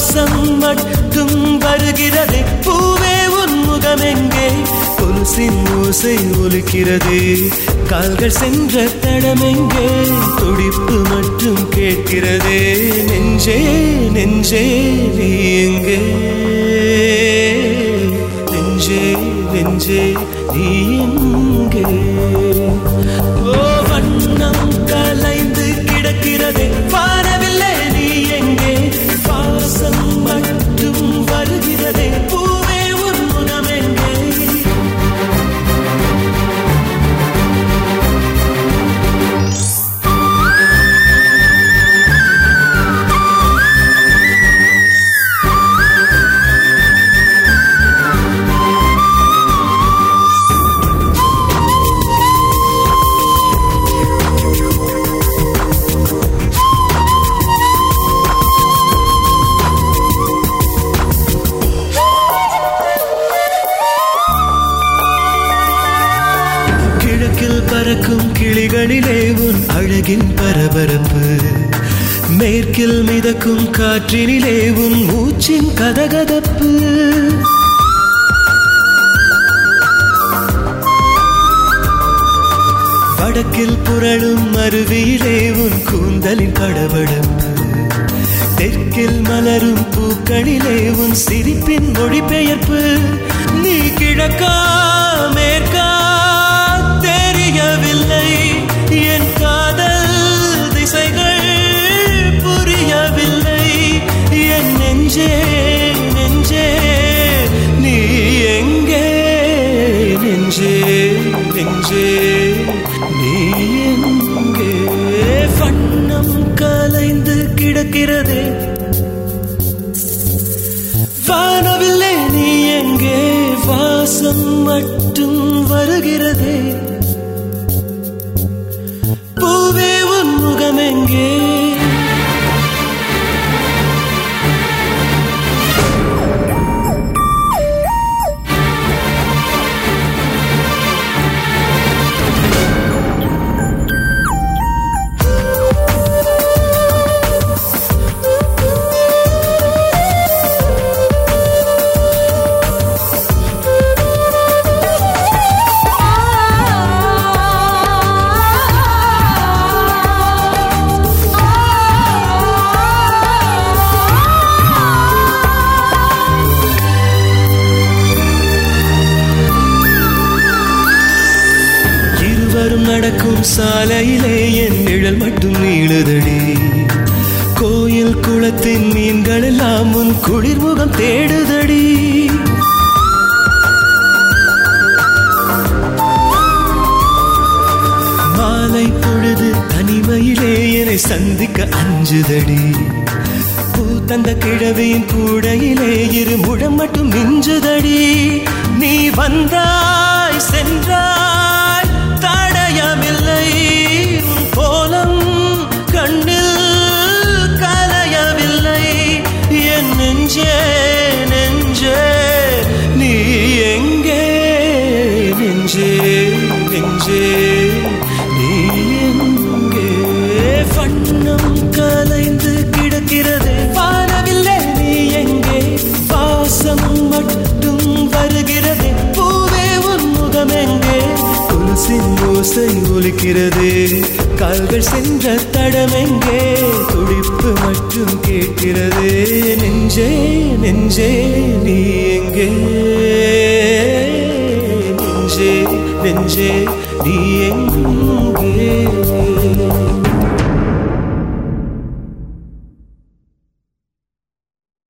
வாசம் மட்டும் வருகிறது பூவே உன் முகமெங்கே கொலுசின் ஓசை ஒலிக்கிறது கால்கள் சென்ற தடமெங்கே துடிப்பு மட்டும் கேட்கிறது நெஞ்சே நெஞ்சே நீ எங்கே நெஞ்சே நெஞ்சே நீ எங்கே ஓ வண்ணம் கலைந்து கிடக்கிறதே வாரவில்லை நீ எங்கே வாசம் மட்டும் வருகிறதே பூவே உன் முகமெங்கே கிழக்கில் பறக்கும் கிளிகளிலே உன் அழகின் பரபரப்பு மேற்கில் மிதக்கும் காற்றினிலே உன் மூச்சின் கதகதப்பு வடக்கில் புரளும் அருவியிலே உன் கூந்தலின் படபடப்பு தெற்கில் மலரும் பூக்களிலே உன் சிரிப்பின் மொழிபெயர்ப்பு நீ கிழக்கா மேற்கா தெரியவில்லை என் காதல் திசைகள் புரியவில்லை என் நெஞ்சே நெஞ்சே நீ எங்கே நெஞ்சே நெஞ்சே நீ எங்கே வண்ணம் கலைந்து கிடக்கிறதே வானவில்லை நீ எங்கே வாசம் மட்டும் வருகிறதே பூவே உன் முகம் எங்கே இருவரும் நடக்கும் சாலையிலே என் நிழல் மட்டும் நீளுதடி கோயில் குளத்தின் மீன்கள் எல்லாம் உன் குளிர்முகம் தேடுதடி மாலை பொழுது தனிமையிலே என்னை சந்திக்க அஞ்சுதடி பூ தந்த கிழவியின் கூடையிலே இரு முழம் மட்டும் மிஞ்சுதடி நீ வந்தாய் சென்றாய் தடயமில்லை உன் கோலம் கண்ணில் கலையவில்லை என் நெஞ்சே நெஞ்சே நீ எங்கே நெஞ்சே நெஞ்சே நீ எங்கே வண்ணம் கலைந்து கிடக்கிறது வானவில்லை நீ எங்கே வாசம் மட்டும் வருகிறது பூவே உன் முகம் எங்கே கொலுசின் ஓசை ஒலிக்கிறது கால்கள் சென்ற தடம் எங்கே துடிப்பு மட்டும் கேட்கிறது நெஞ்சே நெஞ்சே நீ எங்கே நெஞ்சே நெஞ்சே நீ எங்கே